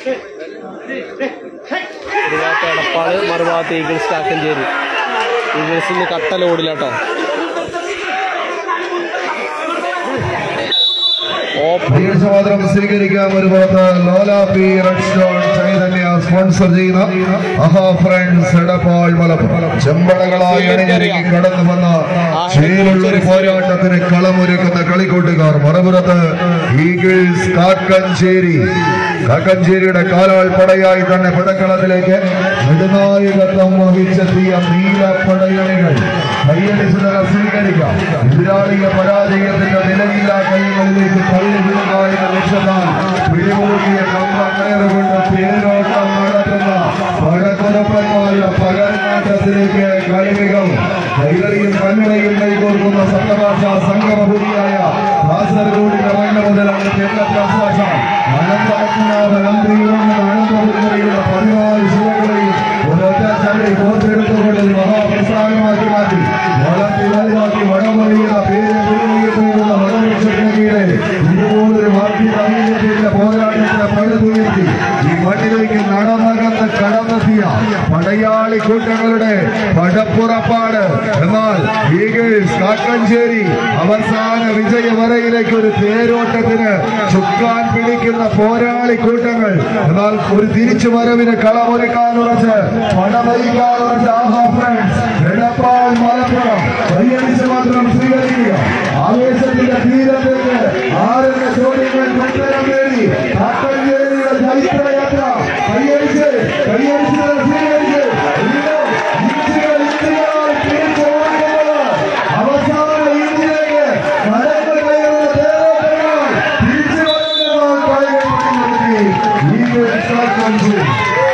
ഒരു ഭാഗത്ത് എടപ്പാള് മറുഭാഗത്ത് ഈഗിൾസ് കാക്കഞ്ചേരി ഈഗിൾസിന് കട്ട ലോഡിലാട്ടോ ഓപ്പൺ ഈഗിൾസ് മാത്രം സ്വീകരിക്കാം ഒരു ഭാഗത്ത് ലോല P red stone Chaitanya sponsor ചെയ്യുന്ന അഹാ ഫ്രണ്ട്സ് എടപ്പാൾ മലപ്പുറം ചെമ്പടകളായി അണിഞ്ഞൊരുങ്ങി കടന്നു വന്ന ചേലുള്ള ഒരു പോരാട്ടത്തിന് കളമൊരുക്കുന്ന കളിക്കൂട്ടുകാർ മറുപുറത്ത് ഈഗിൾസ് കാക്കഞ്ചേരി കാക്കഞ്ചേരിയുടെ കാലാൾ പടയായി തന്നെ പടക്കളത്തിലേക്ക് നെടുനായകത്വം വഹിച്ചെത്തിയ നീലപ്പടയണികൾ കൈയടിച്ചത് സ്വീകരിക്കാം എതിരാളിയെ പരാജയത്തിന്റെ നിലയില്ലാ കൈകളിലേക്ക് തള്ളി വിടുക എന്ന ലക്ഷ്യത്താൽ പിടികൂടിയ കമ്പങ്ങേറുകൊണ്ട് പേരോട്ടം നടത്തുന്ന പടക്കുറപ്പന്മാരുടെ പകർമാറ്റത്തിലേക്ക് കളികൾ കൈകളിയും കണ്ണടയും കൈകോർക്കുന്ന സപ്തഭാഷ സംഗമപുരിയായ കാസർഗോഡിന്റെ മണ്ണ് മുതലാണ് കേരളത്തെ ഭാഷ അനന്തപത്മനാഭ നന്ദിയുള്ള അനന്തപുരിയുടെ പതിനാല് ശിവകളെയും ഒരൊറ്റ ചന്ദ്രി കോർത്തെടുത്തുകൊണ്ട് മഹാപ്രസ്ഥാനമാക്കി മാറ്റി വളർത്തി വലുതാക്കി വടമറിയുന്ന പേര് പുതുമയുള്ള വടവൃക്ഷത്തിന് കീഴെ ഇതുപോലൊരു വാർത്തി സമീപത്തിന്റെ പോരാട്ടത്തിന് പഴുതുയർത്തി ഈ മണ്ണിലേക്ക് നടന്നകന്ന് കടന്നെത്തിയ പടയാളി കൂട്ടങ്ങളുടെ പടപ്പുറപ്പാട് എന്നാൽ ഈഗിൾസ് കാക്കഞ്ചേരി അവസാന വിജയവരയിലേക്ക് ഒരു തേരോട്ടത്തിന് ചുക്കാൻ പിടിക്കുന്ന പോരാളി കൂട്ടങ്ങൾ എന്നാൽ ഒരു തിരിച്ചു വരവിന് കളമൊരുക്കാൻ ഉറച്ച് പട നയിക്കാൻ ഉറച്ച് ആഹാ ഫ്രണ്ട്സ് എടപ്പാൾ മലപ്പുറം കൈയടിച്ച് മാത്രം സ്വീകരിക്കുക ആവേശത്തിന്റെ തീരത്തേക്ക് ആറിന്റെ ചോദ്യങ്ങൾ ഉത്തരം നേടി കാക്കഞ്ചേരിയുടെ ചൈത്രയാത്ര കൈയടിച്ച് കൈയടിച്ച് സ്വീകരിച്ച് ഇന്ന് ഇഞ്ചുകൾ ഇഞ്ചുകളാൽ തിരിച്ചു ഓടുന്നത് അവസാന ഇഞ്ചിലേക്ക് കടന്നു കയറുന്ന തേരോട്ടങ്ങൾ തിരിച്ചു വരുന്നതാണ് കളികൾ ഈ കാക്കഞ്ചേരി